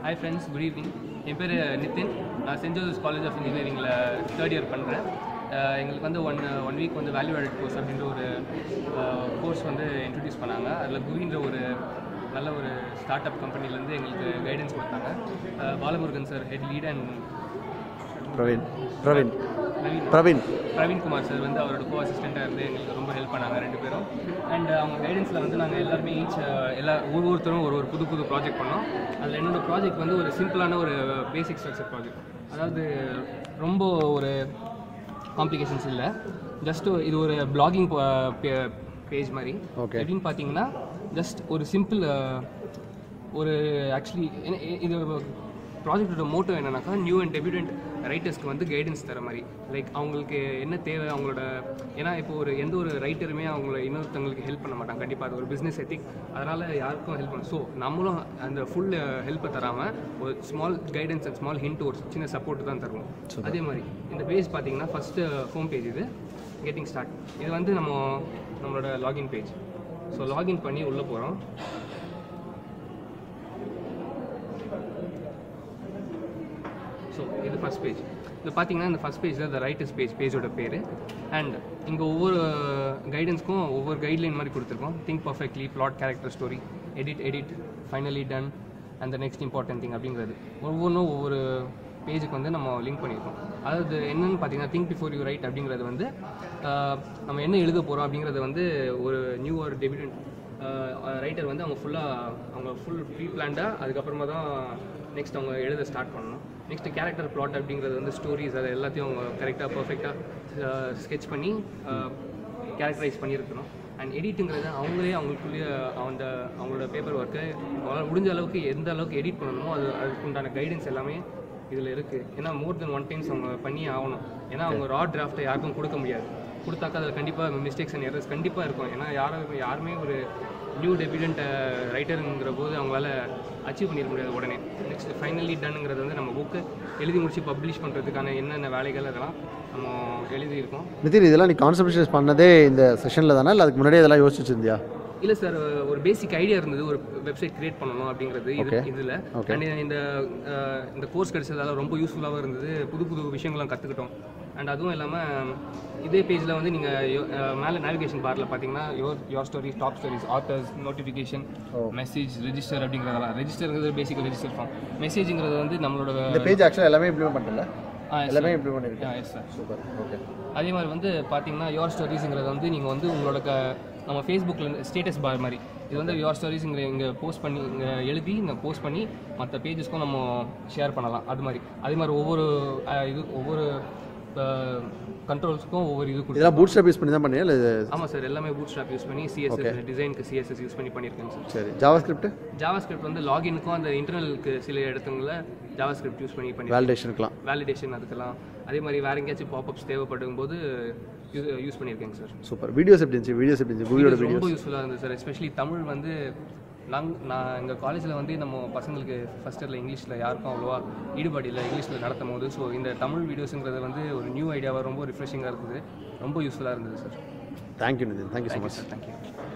Hi friends good evening என் பேர் நிதின் நான் சென்ட் ஜோசப்ஸ் காலேஜ் ஆஃப் இன்ஜினியரிங்கில் தேர்ட் இயர் பண்ணுறேன் எங்களுக்கு வந்து ஒன் ஒன் வீக் வந்து வேல்யூ ஆடட் கோர்ஸ் அப்படின்ற ஒரு கோர்ஸ் வந்து இன்ட்ரடியூஸ் பண்ணாங்க அதில் குருன்ற ஒரு நல்ல ஒரு ஸ்டார்ட் அப் கம்பெனிலேருந்து எங்களுக்கு கைடன்ஸ் கொடுத்தாங்க அஹ் Balamurugan sir head lead and Praveen Praveen Naveen Praveen Praveenkumar sir வந்து அவரோட கோ அசிஸ்டண்ட்டாக இருந்து எங்களுக்கு ரொம்ப ஹெல்ப் பண்ணாங்க ரெண்டு பேரும் அண்ட் அவங்க கைடன்ஸில் வந்து நாங்கள் எல்லாருமே ஈச் எல்லா ஒரு ஒருத்தரும் ஒரு ஒரு புது புது ப்ராஜெக்ட் பண்ணோம் அதில் என்னோட ப்ராஜெக்ட் வந்து ஒரு சிம்பிளான ஒரு பேசிக் ஸ்ட்ரக்சர் ப்ராஜெக்ட் அதாவது ரொம்ப ஒரு காம்ப்ளிகேஷன்ஸ் இல்லை ஜஸ்ட் இது ஒரு பிளாகிங் பேஜ் மாதிரி Okay. எப்படின்னு பார்த்தீங்கன்னா ஜஸ்ட் ஒரு சிம்பிள் ஒரு ஆக்சுவலி இது ப்ராஜெக்டோட மோட்டோ என்னன்னாக்கா நியூ அண்ட் டெபியூடென்ட் ரைட்டர்ஸ்க்கு வந்து கைடன்ஸ் தர மாதிரி லைக் அவங்களுக்கு என்ன தேவை அவங்களோட ஏன்னா இப்போ ஒரு எந்த ஒரு ரைட்டருமே அவங்கள இன்னொருத்தவங்களுக்கு ஹெல்ப் பண்ண மாட்டாங்க கண்டிப்பாக அது ஒரு பிஸ்னஸ் எத்திக் அதனால் யாருக்கும் ஹெல்ப் பண்ண ஸோ நம்மளும் அந்த ஃபுல் ஹெல்ப்பை தராமல் ஒரு small guidance and small hint ஒரு சின்ன சப்போர்ட் தான் தருவோம் அதே மாதிரி இந்த பேஜ் பார்த்தீங்கன்னா ஃபஸ்ட்டு ஹோம் பேஜ் இது கெட்டிங் ஸ்டார்ட் இது வந்து நம்ம நம்மளோட லாகின் பேஜ் ஸோ லாகின் பண்ணி உள்ளே போகிறோம் ஸோ இது ஃபஸ்ட் பேஜ் இது பார்த்தீங்கன்னா இந்த ஃபஸ்ட் பேஜில் இந்த ரைட்டர்ஸ் பேஜ் பேஜோட பேர் அண்ட் இங்கே ஒவ்வொரு கைடன்ஸ்க்கும் ஒவ்வொரு கைட்லைன் மாதிரி கொடுத்துருக்கோம் think perfectly plot character story edit edit finally done and the next important thing அப்படிங்கிறது ஒவ்வொன்றும் ஒவ்வொரு பேஜுக்கு வந்து நம்ம லிங்க் பண்ணியிருக்கோம் அதாவது என்னென்னு பார்த்தீங்கன்னா திங்க் பிஃபோர் யூ ரைட் அப்படிங்கிறது வந்து ஆஹ், நம்ம என்ன எழுத போகிறோம் அப்படிங்கிறது வந்து ஒரு நியூ ஒரு டெபியூடன்ட் ரைட்டர் வந்து அவங்க ஃபுல்லாக அவங்க ஃபுல் ப்ரீ பிளான்டாக அதுக்கப்புறமா தான் நெக்ஸ்ட் அவங்க எழுத ஸ்டார்ட் பண்ணணும் நெக்ஸ்ட் கேரக்டர் பிளாட் அப்படிங்கிறது வந்து ஸ்டோரிஸ் அது எல்லாத்தையும் அவங்க கரெக்டாக பர்ஃபெக்டாக ஸ்கெச் பண்ணி கேரக்டரைஸ் பண்ணியிருக்கணும் அண்ட் எடிட்டுங்கிறது அவங்களே அவங்களுக்குள்ளேயே அந்த அவங்களோட பேப்பர் ஒர்க்கை அவங்களால முடிஞ்ச அளவுக்கு எந்த அளவுக்கு எடிட் பண்ணணுமோ அது அதுக்கு உண்டான கைடன்ஸ் எல்லாமே இதில் இருக்குது ஏன்னா மோர் தென் ஒன் டைம்ஸ் அவங்க பண்ணி ஆகணும் ஏன்னா அவங்க ரா டிராஃப்ட்டை யாருக்கும் கொடுக்க முடியாது கொடுத்தாக்கா அதில் கண்டிப்பாக மிஸ்டேக்ஸ் அண்ட் எரர்ஸ் கண்டிப்பாக இருக்கும் ஏன்னா யாரும் யாருமே ஒரு நியூ டெபியூடன்ட் ரைட்டருங்கிற போது அவங்களால அச்சீவ் பண்ணிட முடியாது உடனே நெக்ஸ்ட் ஃபைனலி டன்ங்கிறது வந்து நம்ம புக்கு எழுதி முடிச்சு பப்ளிஷ் பண்ணுறதுக்கான என்னென்ன வேலைகள் அதெல்லாம் நம்ம எழுதியிருக்கோம் நிதின் இதெல்லாம் நீ கான்சன்ட்ரேஷன் பண்ணதே இந்த செஷனில் தானே இல்லை அதுக்கு முன்னாடியே இதெல்லாம் யோசிச்சு வச்சிருந்தியா இல்லை சார் ஒரு பேசிக் ஐடியா இருந்தது ஒரு வெப்சைட் கிரியேட் பண்ணணும் அப்படிங்கிறது இது Okay. இதில் Okay. அண்ட் இந்த அஹ், இந்த கோர்ஸ் கிடைச்சதால ரொம்ப யூஸ்ஃபுல்லாகவும் இருந்தது புது புது விஷயங்களும் கற்றுக்கிட்டோம் அண்ட் அதுவும் இல்லாமல் இதே பேஜில் வந்து நீங்கள் மேலே நேவிகேஷன் பாரில் பார்த்தீங்கன்னா your your stories top stories authors notification message register அப்படிங்கிறதெல்லாம் ரெஜிஸ்டருங்கிறது பேசிக் ரெஜிஸ்டர் ஃபார்ம் மெசேஜுங்கிறது வந்து நம்மளோட இந்த பேஜ் ஆக்சுவலாக எல்லாமே இம்ப்ளிமெண்ட் பண்ணல ஆ, yes, எல்லாமே sir. இம்ப்ளிமெண்ட் பண்ணிருக்கேன் ஆ, yes, sir. சூப்பர் ஓகே அதே மாதிரி வந்து பார்த்தீங்கன்னா யோர் ஸ்டோரிஸுங்கிறது வந்து நீங்கள் வந்து உங்களோட க நம்ம ஃபேஸ்புக்கில் ஸ்டேட்டஸ் பார் மாதிரி இது வந்து யோர் ஸ்டோரிஸுங்கிற இங்கே போஸ்ட் பண்ணி இங்கே எழுதி இங்கே போஸ்ட் பண்ணி மற்ற பேஜஸ்க்கும் நம்ம ஷேர் பண்ணலாம் அது மாதிரி அதே மாதிரி ஒவ்வொரு அஹ், இது ஒவ்வொரு கண்ட்ரோல்ஸ்க்கும் ஒவ்வொரு இது கொடுத்து இதெல்லாம் பூட் ஸ்டாப் யூஸ் பண்ணி தான் பண்ணியா இல்லை ஆமாம் சார் எல்லாமே பூட் ஸ்டாப் யூஸ் பண்ணி சிஎஸ்எஸ் டிசைனுக்கு சிஎஸ்எஸ் யூஸ் பண்ணி பண்ணியிருக்கேன் சார் சரி ஜாவா ஸ்கிரிப்ட் ஜாவா ஸ்கிரிப்ட் வந்து லாகினுக்கும் அந்த இன்டர்னலுக்கு சில இடத்துங்களில் ஜாவா ஸ்கிரிப்ட் யூஸ் பண்ணி பண்ணி வேலிடேஷனுக்குலாம் வேலிடேஷன் அதுக்கெல்லாம் அதே மாதிரி வேற எங்கேயாச்சும் பாப்அப்ஸ் தேவைப்படும் போது யூஸ் பண்ணியிருக்கேங்க சார் சூப்பர் வீடியோஸ் எப்படி இருந்துச்சு வீடியோஸ் எப்படி இருந்துச்சு கூகுளோட இது வீடியோ ரொம்ப யூஸ்ஃபுல்லாக இருந்தது சார் எஸ்பெஷலி தமிழ் வந்து நாங் நான் எங்கள் காலேஜில் வந்து நம்ம பசங்களுக்கு ஃபஸ்ட் இயரில் இங்கிலீஷில் யாருக்கும் அவ்வளோவா ஈடுபாடு இல்லை இங்கிலீஷில் நடத்தும் போது ஸோ இந்த தமிழ் வீடியோஸுங்கிறது வந்து ஒரு நியூ ஐடியாவாக ரொம்ப ரிஃப்ரெஷிங்காக இருந்தது ரொம்ப யூஸ்ஃபுல்லாக இருந்தது sir thank you Nithin thank you so thank you much sir thank you